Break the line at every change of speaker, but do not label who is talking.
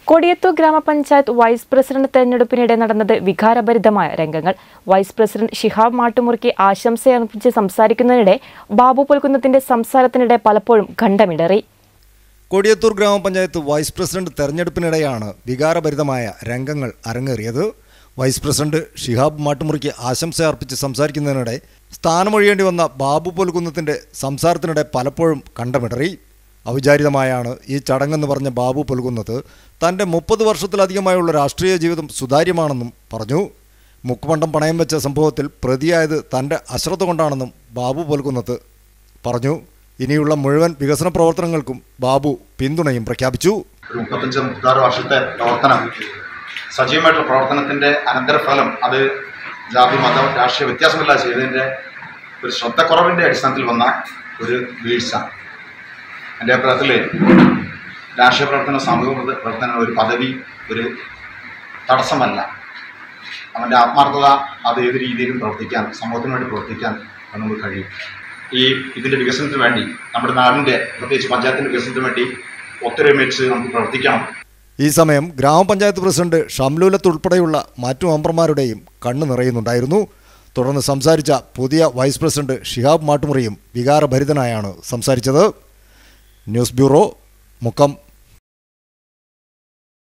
കൊടിയത്തൂർ ഗ്രാമപഞ്ചായത്ത് vice president തെരഞ്ഞെടുപ്പിനിടെ നടന്നത് വികാരഭരിതമായ രംഗങ്ങൾ വൈസ് പ്രസിഡന്റ് ഷിഹാബ് മാട്ടുമുറുക്കി ആശംസയർപ്പിച്ച് സംസാരിക്കുന്നതിനിടെ ബാബു പുൽക്കുന്നത്തിന്റെ സംസാരത്തിനിടെ പലപ്പോഴും ഖണ്ഡമിടറി
കൊടിയത്തൂർ ഗ്രാമപഞ്ചായത്ത് വൈസ് പ്രസിഡന്റ് തെരഞ്ഞെടുപ്പിനിടെയാണ് വികാരഭരിതമായ രംഗങ്ങൾ അരങ്ങേറിയത് വൈസ് പ്രസിഡന്റ് ഷിഹാബ് മാട്ടുമുറിക്ക് ആശംസ അർപ്പിച്ച് സംസാരിക്കുന്നതിനിടെ സ്ഥാനമൊഴിയേണ്ടി വന്ന ബാബു പൊൽകുന്നത്തിന്റെ സംസാരത്തിനിടെ പലപ്പോഴും കണ്ടമിടറി ഔചാരിതമായാണ് ഈ ചടങ്ങെന്ന് പറഞ്ഞ ബാബു പൊൽകുന്നത് തൻ്റെ മുപ്പത് വർഷത്തിലധികമായുള്ള രാഷ്ട്രീയ ജീവിതം സുതാര്യമാണെന്നും പറഞ്ഞു മുക്കുമണ്ടം പണയം വെച്ച സംഭവത്തിൽ പ്രതിയായത് തൻ്റെ അശ്രദ്ധ കൊണ്ടാണെന്നും ബാബു പൊൽകുന്നത് പറഞ്ഞു ഇനിയുള്ള മുഴുവൻ വികസന പ്രവർത്തനങ്ങൾക്കും ബാബു പിന്തുണയും പ്രഖ്യാപിച്ചു
ഒരു മുപ്പത്തഞ്ച് മുപ്പത്താറ് വർഷത്തെ പ്രവർത്തനം സജീവമായിട്ടുള്ള പ്രവർത്തനത്തിൻ്റെ അനന്തരഫലം അത് ജാതി മത രാഷ്ട്രീയ വ്യത്യാസമില്ലാതെ ചെയ്തതിൻ്റെ ഒരു ശ്രദ്ധക്കുറവിൻ്റെ അടിസ്ഥാനത്തിൽ വന്ന ഒരു വീഴ്ച എൻ്റെ അഭിപ്രായത്തിൽ രാഷ്ട്രീയ പ്രവർത്തനം സാമൂഹിക പ്രവർത്ത- പ്രവർത്തനം ഒരു പദവി ഒരു തടസ്സമല്ല അവൻ്റെ ആത്മാർത്ഥത അത് ഏത് രീതിയിലും പ്രവർത്തിക്കാൻ സമൂഹത്തിന് വേണ്ടി പ്രവർത്തിക്കാൻ നമുക്ക് കഴിയും ഈ ഇതിൻ്റെ വികസനത്തിന് വേണ്ടി നമ്മുടെ നാടിൻ്റെ പ്രത്യേകിച്ച് പഞ്ചായത്തിൻ്റെ വികസനത്തിന് വേണ്ടി ഒത്തൊരുമിച്ച് നമുക്ക് പ്രവർത്തിക്കണം
ഈ സമയം ഗ്രാമപഞ്ചായത്ത് പ്രസിഡന്റ് ഷംലൂലത്ത് ഉൾപ്പെടെയുള്ള മറ്റു മെമ്പർമാരുടെയും കണ്ണു നിറയുന്നുണ്ടായിരുന്നു തുടർന്ന് സംസാരിച്ച പുതിയ വൈസ് പ്രസിഡന്റ് ഷിഹാബ് മാട്ടുമുറിയും വികാരഭരിതനായാണ് സംസാരിച്ചത് ന്യൂസ് ബ്യൂറോ മുക്കം